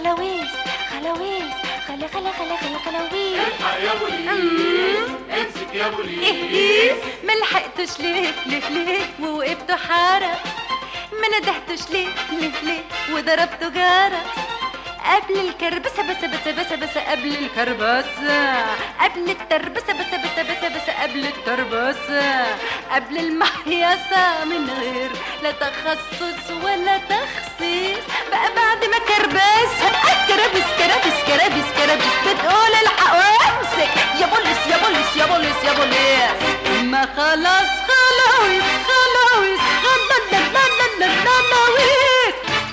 خلاويص خلاويص خلا خلا خلا خلا خلاويص الحق يا بوليس أمم. امسك يا بوليس ايه ملحقتش ليه ليه ليه ووقفت حارة ما ندهتش ليه ليه ليه وضربته جارة قبل الكربسة بس بس بس بس قبل الكربسة قبل التربسة بس بس بس بس قبل التربسة قبل المحيصة من غير لا تخصص ولا تخصيص بقى بعد ما كربسها كرابس كرابس كرابس كرابس بتقول الحق وامسك يا بوليس يا بوليس يا بوليس يا بوليس ما خلاص خلاويس خلاويس خلاويس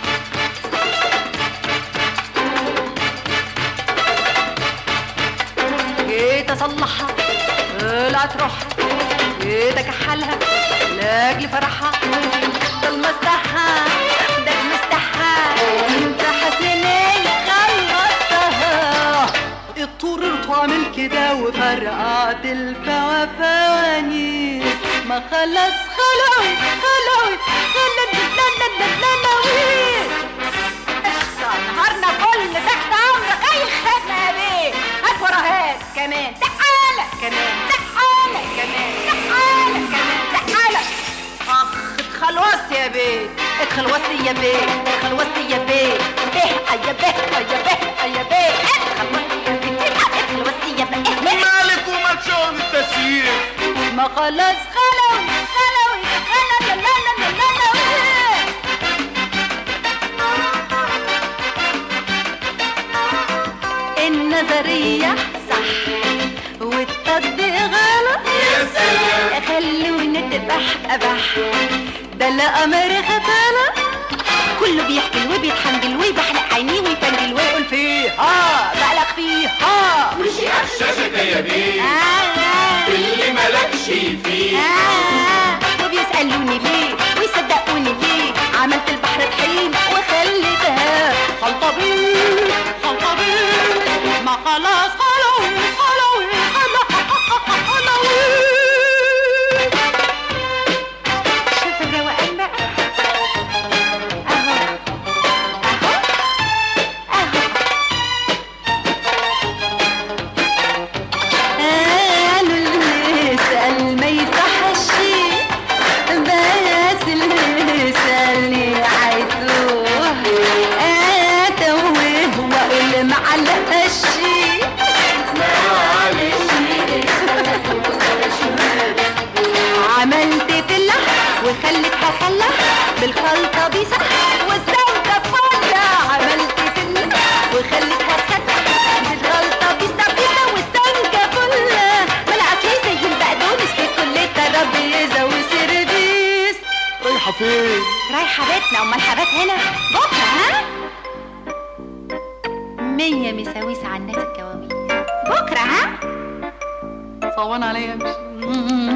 جيت اصلحها طلعت روحها جيت اكحلها لاجل فرحها طول مستحها ده مستحها انت حسنين خلصتها اضطررت اعمل كده وفرقعت الفوافاني ما خلاص خلاوي خلاوي خلاوي نهارنا كل تحت امرك اي خدمه يا بيه هات ورا هات كمان تعالى كمان تعالى كمان تعالى كمان تعالى اخ اتخلوصت يا بيه اتخلوصت يا بيه اتخلوصت يا بيه به يا به يا به يا بيه اتخلوصت يا بيه اتخلوصت يا بيه مالك وما تشوف التسيير ما خلاص خلوي خلوي خلا لا لا لا لا لا لا النظرية صح والتطبيق غلط يا سلام خلونا تبح أبح ده لا أمر خطالة كله بيحكي وبيتحنجل ويبحلق عينيه ويفنجل ويقول فيها بقلق فيها وشي قشاشة يا بيه آه اللي مالكش فيه آه وبيسألوني ليه ويصدقوني ليه عملت البحر طحين وخليتها خلطة بيه خلطة بيه ما خلاص خلاوي خلاوي خلاوي شوف الروقان بقى اهو اهو اهو قالوا اللي يسأل ما يصحش بس اللي يسألني عايزوه اتوه واقول معلقش عملت فلة وخلتها خلة بالخلطة بيسة والسمكة فلة عملت فلة وخلتها خلة بالخلطة بيسة بيسة والسمكة فلة ملعب لي زي البقدونس في كل ترابيزة وسيرفيس رايحة فين؟ رايحة بيتنا أمال حبات هنا بكرة ها مية مساويس على الناس الكواويس بكرة ها صوان عليا مش